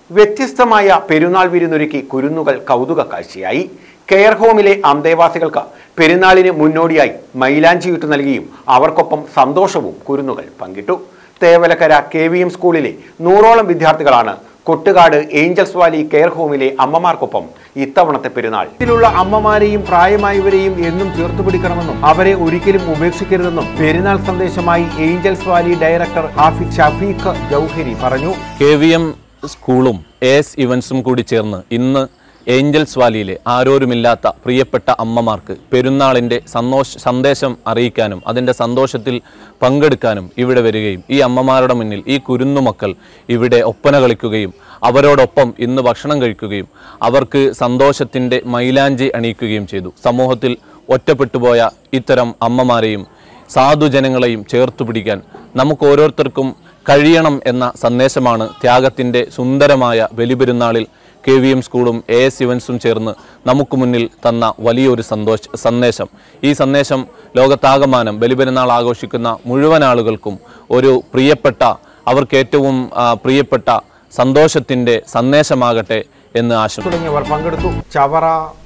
വ്യത്യസ്തമായ പെരുന്നാൾ വിരുന്നൊരുക്കി കുരുന്നുകൾ കൗതുക കാഴ്ചയായി കെയർ ഹോമിലെ അന്തേവാസികൾക്ക് പെരുന്നാളിന് മുന്നോടിയായി മൈലാഞ്ചിയിട്ട് നൽകിയും അവർക്കൊപ്പം സന്തോഷവും കുരുന്നുകൾ പങ്കിട്ടു തേവലക്കര കെ വി എം സ്കൂളിലെ നൂറോളം വിദ്യാർത്ഥികളാണ് കൊട്ടുകാട് ഏഞ്ചൽസ് വാലി കെയർ ഹോമിലെ അമ്മമാർക്കൊപ്പം ഇത്തവണത്തെ പെരുന്നാൾ ഇതിലുള്ള അമ്മമാരെയും പ്രായമായവരെയും എന്നും ചേർത്ത് പിടിക്കണമെന്നും അവരെ ഒരിക്കലും ഉപേക്ഷിക്കരുതെന്നും പെരുന്നാൾ സന്ദേശമായി Angels Valley director Hafid Shafeeq Jauhari പറഞ്ഞു കെ വി എം സ്കൂളും എ എസ് ഇവൻസും കൂടി ചേർന്ന് ഇന്ന് ഏഞ്ചൽസ് വാലിയിലെ ആരോരുമില്ലാത്ത പ്രിയപ്പെട്ട അമ്മമാർക്ക് പെരുന്നാളിൻ്റെ സന്തോഷ സന്ദേശം അറിയിക്കാനും അതിൻ്റെ സന്തോഷത്തിൽ പങ്കെടുക്കാനും ഇവിടെ വരികയും ഈ അമ്മമാരുടെ മുന്നിൽ ഈ കുരുന്നുമക്കൾ ഇവിടെ ഒപ്പന കളിക്കുകയും അവരോടൊപ്പം ഇന്ന് ഭക്ഷണം കഴിക്കുകയും അവർക്ക് സന്തോഷത്തിൻ്റെ മൈലാഞ്ചി അണിയിക്കുകയും ചെയ്തു സമൂഹത്തിൽ ഒറ്റപ്പെട്ടുപോയ ഇത്തരം അമ്മമാരെയും സാധുജനങ്ങളെയും ചേർത്തു പിടിക്കാൻ നമുക്ക് ഓരോരുത്തർക്കും കഴിയണം എന്ന സന്ദേശമാണ് ത്യാഗത്തിൻ്റെ സുന്ദരമായ ബലിപെരുന്നാളിൽ കെ വി എം സ്കൂളും എ എസ് ഇവൻസും ചേർന്ന് നമുക്ക് മുന്നിൽ തന്ന വലിയൊരു സന്തോഷ സന്ദേശം ഈ സന്ദേശം ലോകത്താകമാനം ബലിപെരുന്നാൾ ആഘോഷിക്കുന്ന മുഴുവൻ ആളുകൾക്കും ഒരു പ്രിയപ്പെട്ട അവർക്ക് ഏറ്റവും ആ, പ്രിയപ്പെട്ട സന്തോഷത്തിൻ്റെ സന്ദേശമാകട്ടെ എന്ന് ആശംസിക്കുന്നു തുടങ്ങിയവർ പങ്കെടുത്തു ചവറ